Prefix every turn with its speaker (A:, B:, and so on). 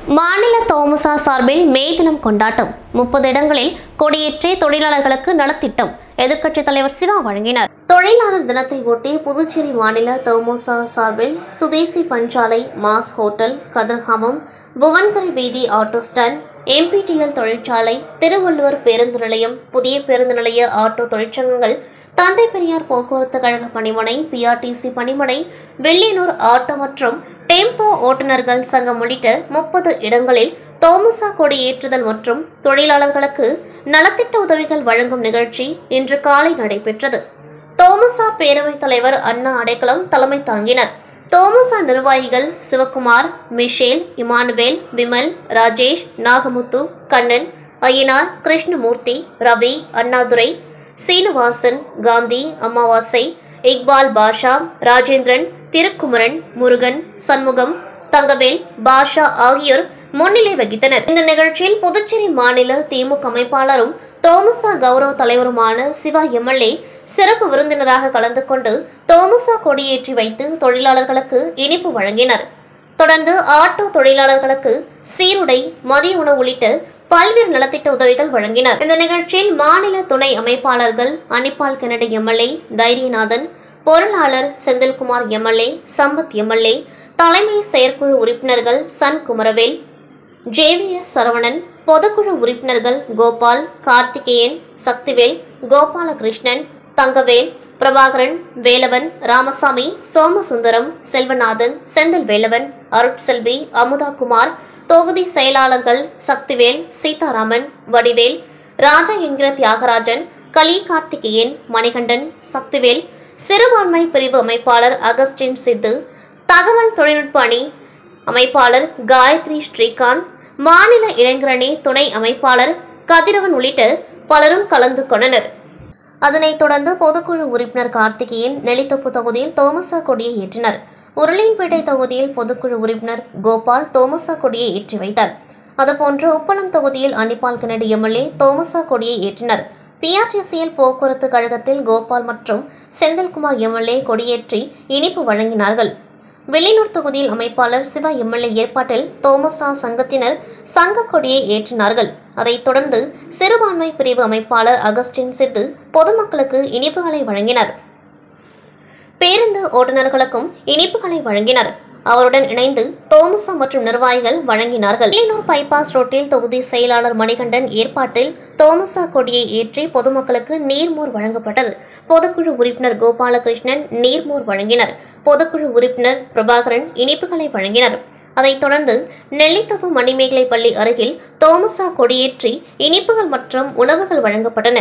A: மாநில தோமுசா சார்பில் மே தினம் கொண்டாட்டம் முப்பது இடங்களில் கொடியேற்றி தொழிலாளர்களுக்கு நலத்திட்டம் எதிர்க்கட்சித் தலைவர் சிவா வழங்கினார் தொழிலாளர் தினத்தை ஒட்டி புதுச்சேரி மாநில தோமுசா சார்பில் சுதேசி பஞ்சாலை மாஸ் ஹோட்டல் கதிர்காமம் புவன்கரை வீதி ஆட்டோ ஸ்டாண்ட் எம்பிடிஎல் தொழிற்சாலை திருவள்ளுவர் பேருந்து நிலையம் புதிய பேருந்து நிலைய ஆட்டோ தொழிற்சங்கங்கள் தந்தை பெரியார் போக்குவரத்து கழக பணிமனை பிஆர்டிசி பணிமனை வெள்ளியனூர் ஆட்டோ மற்றும் டெம்போ ஓட்டுநர்கள் சங்கம் உள்ளிட்ட முப்பது இடங்களில் தோமுசா கொடி ஏற்றுதல் மற்றும் தொழிலாளர்களுக்கு நலத்திட்ட உதவிகள் வழங்கும் நிகழ்ச்சி இன்று காலை நடைபெற்றது தோமுசா பேரவைத் தலைவர் அண்ணா அடைக்கலம் தலைமை தாங்கினர் தோமுசா நிர்வாகிகள் சிவகுமார் மிஷேல் இமானுவேல் விமல் ராஜேஷ் நாகமுத்து கண்ணன் ஐயனார் கிருஷ்ணமூர்த்தி ரவி அண்ணாதுரை சீனிவாசன் காந்தி அமாவாசை இக்பால் பாஷா ராஜேந்திரன் திருக்குமரன் முருகன் சண்முகம் தங்கவேல் பாஷா ஆகியோர் முன்னிலை வகித்தனர் இந்த நிகழ்ச்சியில் புதுச்சேரி மாநில திமுக அமைப்பாளரும் தோமுசா கௌரவ தலைவருமான சிவா எம்எல்ஏ சிறப்பு விருந்தினராக கலந்து கொண்டு தோமுசா கொடியேற்றி வைத்து தொழிலாளர்களுக்கு இனிப்பு வழங்கினர் தொடர்ந்து ஆட்டோ தொழிலாளர்களுக்கு சீருடை மதிய உணவு உள்ளிட்ட பல்வேறு நலத்திட்ட உதவிகள் வழங்கினர் இந்த நிகழ்ச்சியில் மாநில துணை அமைப்பாளர்கள் அனிபால் கெனடி எம்எல்ஏ தைரியநாதன் பொருளாளர் செந்தில்குமார் எம்எல்ஏ சம்பத் எம்எல்ஏ தலைமை செயற்குழு உறுப்பினர்கள் சன் குமரவேல் ஜேவிஎஸ் சரவணன் பொதுக்குழு உறுப்பினர்கள் கோபால் கார்த்திகேயன் சக்திவேல் கோபாலகிருஷ்ணன் தங்கவேல் பிரபாகரன் வேலவன் ராமசாமி சோமசுந்தரம் செல்வநாதன் செந்தில் வேலவன் அருட்செல்வி அமுதா குமார் தொகுதி செயலாளர்கள் சக்திவேல் சீதாராமன் வடிவேல் ராஜா என்கிற தியாகராஜன் கலி கார்த்திகேயன் மணிகண்டன் சக்திவேல் சிறுபான்மை பிரிவு அமைப்பாளர் அகஸ்டின் சித்து தகவல் தொழில்நுட்ப அணி அமைப்பாளர் காயத்ரி ஸ்ரீகாந்த் மாநில இளைஞரணி துணை அமைப்பாளர் கதிரவன் உள்ளிட்ட பலரும் கலந்து கொண்டனர் அதனைத் தொடர்ந்து பொதுக்குழு உறுப்பினர் கார்த்திகேயன் நெல்லித்தோப்பு தொகுதியில் தோமசா கொடியை ஏற்றினர் உருளையன்பேட்டை தொகுதியில் பொதுக்குழு உறுப்பினர் கோபால் தோமசா கொடியை ஏற்றி வைத்தார் அதுபோன்று உப்பளம் தொகுதியில் அனிபால் கெனடி எம்எல்ஏ தோமசா கொடியை ஏற்றினர் பிஆர்டிசிஎல் போக்குவரத்து கழகத்தில் கோபால் மற்றும் செந்தில்குமார் எம்எல்ஏ கொடியேற்றி இனிப்பு வழங்கினார்கள் வெள்ளினூர் தொகுதியில் அமைப்பாளர் சிவா எம்எல்ஏ ஏற்பாட்டில் தோமசா சங்கத்தினர் சங்க கொடியை ஏற்றினார்கள் அதைத் தொடர்ந்து சிறுபான்மை பிரிவு அமைப்பாளர் அகஸ்டின் சித்து பொதுமக்களுக்கு இனிப்புகளை வழங்கினர் பேருந்து ஓட்டுநர்களுக்கும் இனிப்புகளை வழங்கினர் அவருடன் இணைந்து தோமசா மற்றும் நிர்வாகிகள் வழங்கினார்கள் வெள்ளினூர் பைபாஸ் ரோட்டில் தொகுதி செயலாளர் மணிகண்டன் ஏற்பாட்டில் தோமசா கொடியை ஏற்றி பொதுமக்களுக்கு நீர்மோர் வழங்கப்பட்டது பொதுக்குழு உறுப்பினர் கோபாலகிருஷ்ணன் நீர்மோர் வழங்கினர் பொதுக்குழு உறுப்பினர் பிரபாகரன் இனிப்புகளை வழங்கினர் அதைத் தொடர்ந்து நெல்லித்தோப்பு மணிமேகலை பள்ளி அருகில் தோமசா கொடியேற்றி இனிப்புகள் மற்றும் உணவுகள் வழங்கப்பட்டன